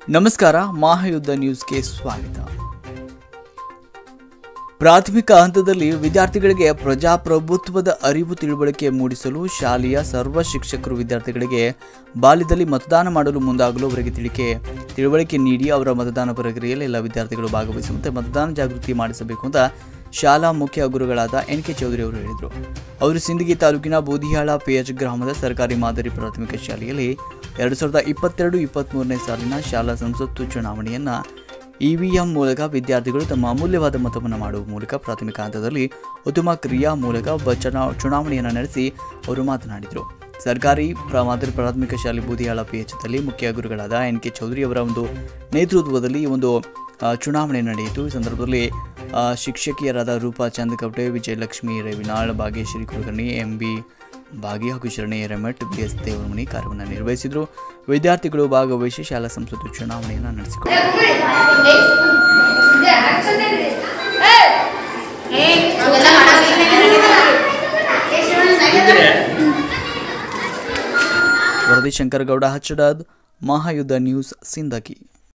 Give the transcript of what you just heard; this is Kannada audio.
ನಮಸ್ಕಾರ ಮಹಾಯುದ್ಧ ನ್ಯೂಸ್ಗೆ ಸ್ವಾಗತ ಪ್ರಾಥಮಿಕ ಹಂತದಲ್ಲಿ ವಿದ್ಯಾರ್ಥಿಗಳಿಗೆ ಪ್ರಜಾಪ್ರಭುತ್ವದ ಅರಿವು ತಿಳುವಳಿಕೆ ಮೂಡಿಸಲು ಶಾಲೆಯ ಸರ್ವ ಶಿಕ್ಷಕರು ವಿದ್ಯಾರ್ಥಿಗಳಿಗೆ ಬಾಲ್ಯದಲ್ಲಿ ಮತದಾನ ಮಾಡಲು ಮುಂದಾಗಲು ಅವರಿಗೆ ತಿಳಿಕೆ ತಿಳುವಳಿಕೆ ನೀಡಿ ಅವರ ಮತದಾನ ಪ್ರಕ್ರಿಯೆಯಲ್ಲಿ ಎಲ್ಲ ವಿದ್ಯಾರ್ಥಿಗಳು ಭಾಗವಹಿಸುವಂತೆ ಮತದಾನ ಜಾಗೃತಿ ಮಾಡಿಸಬೇಕು ಅಂತ ಶಾಲಾ ಮುಖ್ಯ ಗುರುಗಳಾದ ಎನ್ ಕೆ ಚೌಧರಿ ಅವರು ಹೇಳಿದರು ಅವರು ಸಿಂದಗಿ ತಾಲೂಕಿನ ಬೂದಿಯಾಳ ಪಿಎಚ್ ಗ್ರಾಮದ ಸರ್ಕಾರಿ ಮಾದರಿ ಪ್ರಾಥಮಿಕ ಶಾಲೆಯಲ್ಲಿ ಎರಡು ಸಾವಿರದ ಇಪ್ಪತ್ತೆರಡು ಇಪ್ಪತ್ತ್ಮೂರನೇ ಸಾಲಿನ ಶಾಲಾ ಸಂಸತ್ತು ಚುನಾವಣೆಯನ್ನು ಇವಿಎಂ ಮೂಲಕ ವಿದ್ಯಾರ್ಥಿಗಳು ತಮ್ಮ ಅಮೂಲ್ಯವಾದ ಮತವನ್ನು ಮಾಡುವ ಮೂಲಕ ಪ್ರಾಥಮಿಕ ಹಂತದಲ್ಲಿ ಉತ್ತಮ ಕ್ರಿಯಾ ಮೂಲಕ ಬ- ಚುನಾ- ಚುನಾವಣೆಯನ್ನು ನಡೆಸಿ ಅವರು ಮಾತನಾಡಿದರು ಸರ್ಕಾರಿ ಪ್ರ- ಮಾದರಿ ಪ್ರಾಥಮಿಕ ಶಾಲೆ ಬೂದಿಯಾಳ ಪಿಎಚ್ದಲ್ಲಿ ಮುಖ್ಯ ಗುರುಗಳಾದ ಎನ್ ಕೆ ಚೌಧರಿ ಅವರ ಒಂದು ನೇತೃತ್ವದಲ್ಲಿ ಈ ಒಂದು ಆ, ಚುನಾವಣೆ ನಡೆಯಿತು ಈ ಸಂದರ್ಭದಲ್ಲಿ ಆ, ಶಿಕ್ಷಕಿಯರಾದ ರೂಪಾ ಚಂದಕವಟೆ ವಿಜಯಲಕ್ಷ್ಮಿ ರೇವಿನಾಳ್ ಭಾಗ್ಯಶ್ರೀ ಕುಲಕರ್ಣಿ ಎಂ ಬಿ ಭಾಗಿ ಹಾಗೂ ಶರಣಿ ಹಿರೇಮಠ್ ಬಿ ಎಸ್ ದೇವರಮಣಿ ಕಾರ್ಯವನ್ನು ನಿರ್ವಹಿಸಿದರು ವಿದ್ಯಾರ್ಥಿಗಳು ಭಾಗವಹಿಸಿ ಶಾಲಾ ಸಂಸತ್ತು ಚುನಾವಣೆಯನ್ನು ನಡೆಸಿಕೊಂಡರು ವರದಿ ಶಂಕರಗೌಡ ಹಚ್ಚಡದ್ ಮಹಾಯುದ್ಧ ನ್ಯೂಸ್ ಸಿಂದಗಿ